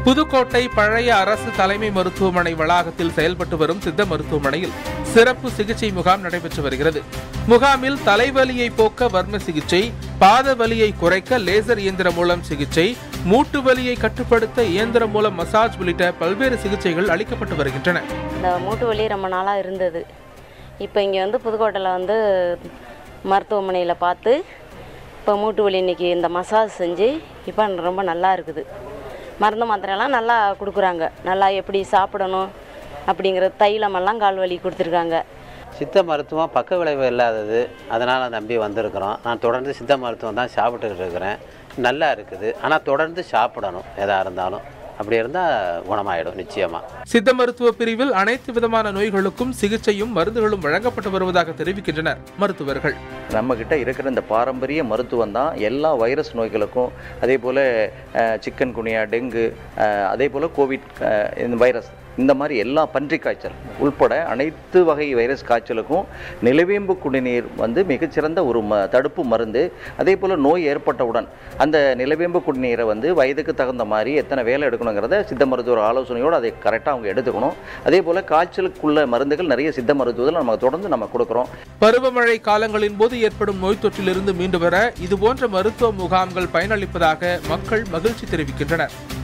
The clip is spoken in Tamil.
புதுக்கோட்டை பழைய அரசு தலைமை மருத்துவமனை வளாகத்தில் செயல்பட்டு வரும் சித்த மருத்துவமனையில் சிறப்பு சிகிச்சை முகாம் நடைபெற்று வருகிறது முகாமில் தலைவலியை போக்க வர்ம சிகிச்சை பாத வலியை குறைக்க லேசர் இயந்திரம் மூலம் சிகிச்சை மூட்டு வலியை கட்டுப்படுத்த இயந்திரம் மூலம் மசாஜ் உள்ளிட்ட பல்வேறு சிகிச்சைகள் அளிக்கப்பட்டு வருகின்றன இந்த மூட்டு வலி ரொம்ப நாளாக இருந்தது இப்போ இங்கே வந்து புதுக்கோட்டையில் வந்து மருத்துவமனையில் பார்த்து இப்போ மூட்டு வலி இன்னைக்கு இந்த மசாஜ் செஞ்சு இப்போ ரொம்ப நல்லா இருக்குது மருந்து மாத்திரையெல்லாம் நல்லா கொடுக்குறாங்க நல்லா எப்படி சாப்பிடணும் அப்படிங்கிற தைலமெல்லாம் கால் வலி கொடுத்துருக்காங்க சித்த மருத்துவம் பக்க விளைவு இல்லாதது அதனால் நம்பி வந்திருக்கிறோம் நான் தொடர்ந்து சித்த மருத்துவம் தான் சாப்பிட்டுக்கிட்டு இருக்கிறேன் நல்லா இருக்குது ஆனால் தொடர்ந்து சாப்பிடணும் எதாக இருந்தாலும் அப்படி இருந்தால் குணமாயிடும் நிச்சயமாக சித்த மருத்துவ பிரிவில் அனைத்து விதமான நோய்களுக்கும் சிகிச்சையும் மருந்துகளும் வழங்கப்பட்டு வருவதாக தெரிவிக்கின்றனர் மருத்துவர்கள் நம்மக்கிட்ட இருக்கிற இந்த பாரம்பரிய மருத்துவம் தான் எல்லா வைரஸ் நோய்களுக்கும் அதே போல் சிக்கன் குனியா டெங்கு அஹ், அதே போல் கோவிட் அஹ், இந்த வைரஸ் இந்த மாதிரி எல்லா பன்றி காய்ச்சல் உள்பட அனைத்து வகை வைரஸ் காய்ச்சலுக்கும் நிலவேம்பு குடிநீர் வந்து மிகச்சிறந்த ஒரு ம தடுப்பு மருந்து அதே போல் நோய் ஏற்பட்டவுடன் அந்த நிலவேம்பு குடிநீரை வந்து வயதுக்கு தகுந்த மாதிரி எத்தனை வேலை எடுக்கணுங்கிறத சித்த மருத்துவர் ஆலோசனையோடு அதை கரெக்டாக அவங்க எடுத்துக்கணும் அதே போல் காய்ச்சலுக்குள்ள மருந்துகள் நிறைய சித்த மருத்துவத்தில் நம்ம தொடர்ந்து நம்ம கொடுக்குறோம் பருவமழை காலங்களின் போது ஏற்படும் நோய் தொற்றிலிருந்து மீண்டு வர இதுபோன்ற மருத்துவ முகாம்கள் பயனளிப்பதாக மக்கள் மகிழ்ச்சி தெரிவிக்கின்றனர்